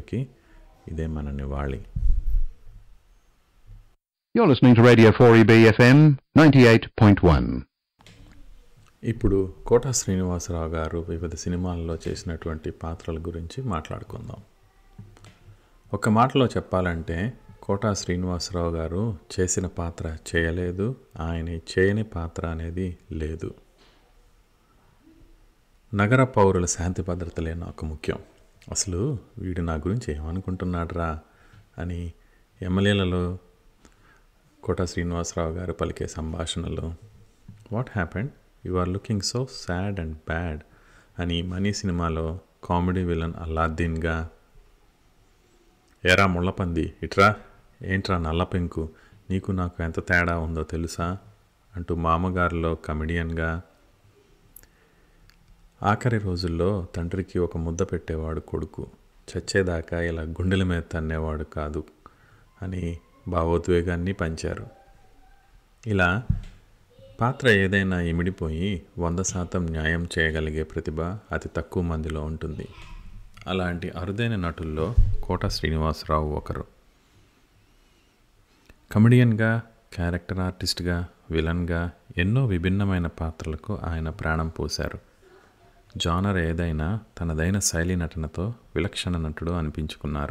ప్రేక్షకులకి ఇదే మన నివాళి You're listening to Radio 4EB FM 98.1. ఇప్పుడు కోట శ్రీనివాసరావు గారు వివిధ సినిమాల్లో చేసినటువంటి పాత్రల గురించి మాట్లాడుకుందాం ఒక మాటలో చెప్పాలంటే కోట శ్రీనివాసరావు గారు చేసిన పాత్ర చేయలేదు ఆయన చేయని పాత్ర అనేది లేదు నగర పౌరుల శాంతి భద్రతలే నాకు ముఖ్యం అసలు వీడు నా గురించి ఏమనుకుంటున్నాడురా అని ఎమ్మెల్యేలలో కోట శ్రీనివాసరావు గారు పలికే సంభాషణలు what happened you are looking so sad and bad అని మనీ సినిమాలో కామెడీ విలన్ అల్లాద్దీన్గా ఏరా ముళ్ళపంది ఇట్రా ఏంట్రా నల్ల పెంకు నీకు నాకు ఎంత తేడా ఉందో తెలుసా అంటూ మామగారిలో కమెడియన్గా ఆఖరి రోజుల్లో తండ్రికి ఒక ముద్ద పెట్టేవాడు కొడుకు చచ్చేదాకా ఇలా గుండెల మీద తన్నేవాడు కాదు అని భావోద్వేగాన్ని పంచారు ఇలా పాత్ర ఏదైనా ఇమిడిపోయి వంద శాతం న్యాయం చేయగలిగే ప్రతిభ అతి తక్కువ మందిలో ఉంటుంది అలాంటి అరుదైన నటుల్లో కోట శ్రీనివాసరావు ఒకరు కమెడియన్గా క్యారెక్టర్ ఆర్టిస్ట్గా విలన్గా ఎన్నో విభిన్నమైన పాత్రలకు ఆయన ప్రాణం పోశారు జానర్ ఏదైనా తనదైన శైలి నటనతో విలక్షణ నటుడు అనిపించుకున్నారు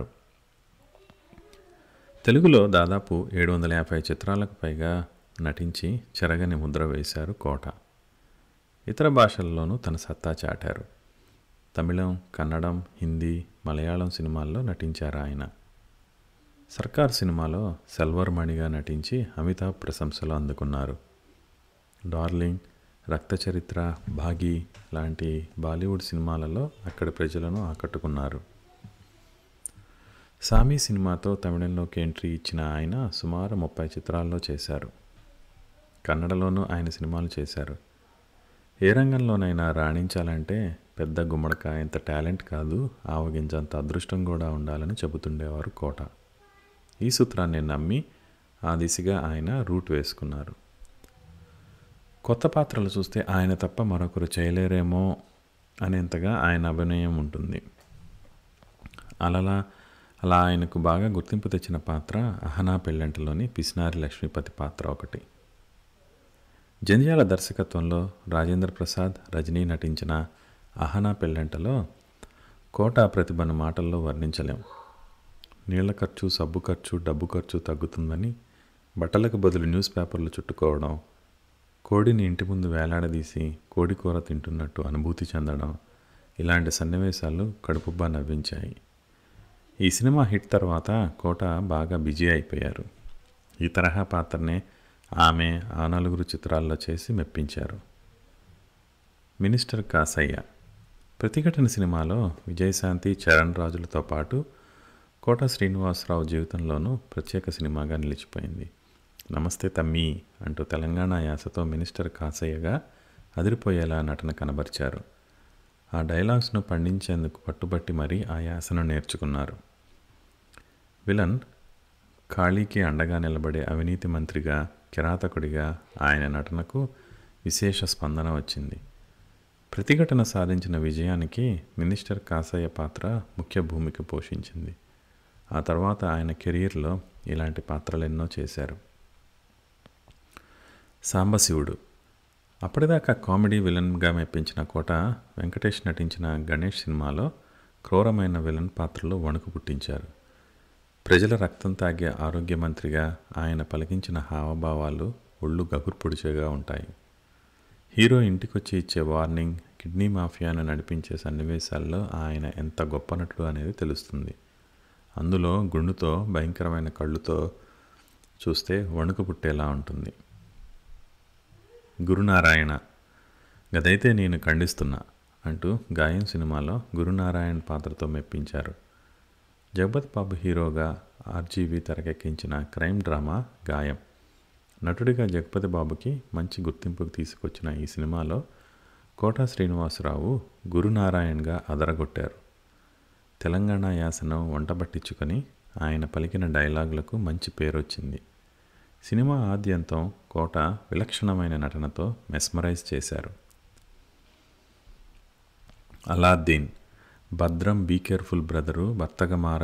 తెలుగులో దాదాపు ఏడు వందల యాభై చిత్రాలకు పైగా నటించి చెరగని ముద్ర వేశారు కోట ఇతర భాషల్లోనూ తన సత్తా చాటారు తమిళం కన్నడం హిందీ మలయాళం సినిమాల్లో నటించారు ఆయన సర్కార్ సినిమాలో సెల్వర్ మణిగా నటించి అమితాబ్ ప్రశంసలు అందుకున్నారు డార్లింగ్ రక్త చరిత్ర భాగి లాంటి బాలీవుడ్ సినిమాలలో అక్కడి ప్రజలను ఆకట్టుకున్నారు సామీ సినిమాతో తమిళంలోకి ఎంట్రీ ఇచ్చిన ఆయన సుమారు ముప్పై చిత్రాల్లో చేశారు కన్నడలోనూ ఆయన సినిమాలు చేశారు ఏ రంగంలోనైనా రాణించాలంటే పెద్ద గుమ్మడికాయంత టాలెంట్ కాదు ఆవగించంత అదృష్టం కూడా ఉండాలని చెబుతుండేవారు కోట ఈ సూత్రాన్ని నమ్మి ఆ దిశగా ఆయన రూట్ వేసుకున్నారు కొత్త పాత్రలు చూస్తే ఆయన తప్ప మరొకరు చేయలేరేమో అనేంతగా ఆయన అభినయం ఉంటుంది అలలా అలా ఆయనకు బాగా గుర్తింపు తెచ్చిన పాత్ర అహనా పెళ్ళంటలోని పిసినారి లక్ష్మీపతి పాత్ర ఒకటి జంధ్యాల దర్శకత్వంలో రాజేంద్ర ప్రసాద్ రజనీ నటించిన అహనా పెళ్ళంటలో కోట ప్రతిభను మాటల్లో వర్ణించలేం నీళ్ల ఖర్చు సబ్బు ఖర్చు డబ్బు ఖర్చు తగ్గుతుందని బట్టలకు బదులు న్యూస్ పేపర్లు చుట్టుకోవడం కోడిని ఇంటి ముందు వేలాడదీసి కోడి కూర తింటున్నట్టు అనుభూతి చెందడం ఇలాంటి సన్నివేశాలు కడుపుబ్బా నవ్వించాయి ఈ సినిమా హిట్ తర్వాత కోట బాగా బిజీ అయిపోయారు ఈ తరహా పాత్రనే ఆమె ఆ నలుగురు చిత్రాల్లో చేసి మెప్పించారు మినిస్టర్ కాసయ్య ప్రతిఘటన సినిమాలో విజయశాంతి చరణ్ రాజులతో పాటు కోట శ్రీనివాసరావు జీవితంలోనూ ప్రత్యేక సినిమాగా నిలిచిపోయింది నమస్తే తమ్మీ అంటూ తెలంగాణ యాసతో మినిస్టర్ కాసయ్యగా అదిరిపోయేలా నటన కనబరిచారు ఆ డైలాగ్స్ను పండించేందుకు పట్టుబట్టి మరీ ఆ యాసను నేర్చుకున్నారు విలన్ ఖాళీకి అండగా నిలబడే అవినీతి మంత్రిగా కిరాతకుడిగా ఆయన నటనకు విశేష స్పందన వచ్చింది ప్రతిఘటన సాధించిన విజయానికి మినిస్టర్ కాసయ్య పాత్ర ముఖ్య భూమిక పోషించింది ఆ తర్వాత ఆయన కెరీర్లో ఇలాంటి పాత్రలు ఎన్నో చేశారు సాంబశివుడు అప్పటిదాకా కామెడీ విలన్గా మెప్పించిన కోట వెంకటేష్ నటించిన గణేష్ సినిమాలో క్రూరమైన విలన్ పాత్రలో వణుకు పుట్టించారు ప్రజల రక్తం తాగే ఆరోగ్య మంత్రిగా ఆయన పలికించిన హావభావాలు ఒళ్ళు గగుర్పొడిచేగా ఉంటాయి హీరో ఇంటికొచ్చి ఇచ్చే వార్నింగ్ కిడ్నీ మాఫియాను నడిపించే సన్నివేశాల్లో ఆయన ఎంత గొప్ప నటుడు అనేది తెలుస్తుంది అందులో గుండుతో భయంకరమైన కళ్ళుతో చూస్తే వణుకు పుట్టేలా ఉంటుంది గురునారాయణ గదైతే నేను ఖండిస్తున్నా అంటూ గాయం సినిమాలో గురునారాయణ పాత్రతో మెప్పించారు జగపత్ బాబు హీరోగా ఆర్జీవి తెరకెక్కించిన క్రైమ్ డ్రామా గాయం నటుడిగా జగపతి బాబుకి మంచి గుర్తింపుకు తీసుకొచ్చిన ఈ సినిమాలో కోట శ్రీనివాసరావు గురునారాయణ్గా అదరగొట్టారు తెలంగాణ యాసను వంటబట్టించుకొని ఆయన పలికిన డైలాగులకు మంచి పేరు వచ్చింది సినిమా ఆద్యంతం కోట విలక్షణమైన నటనతో మెస్మరైజ్ చేశారు అలాద్దీన్ భద్రం బీ కేర్ఫుల్ బ్రదరు భర్తగా మార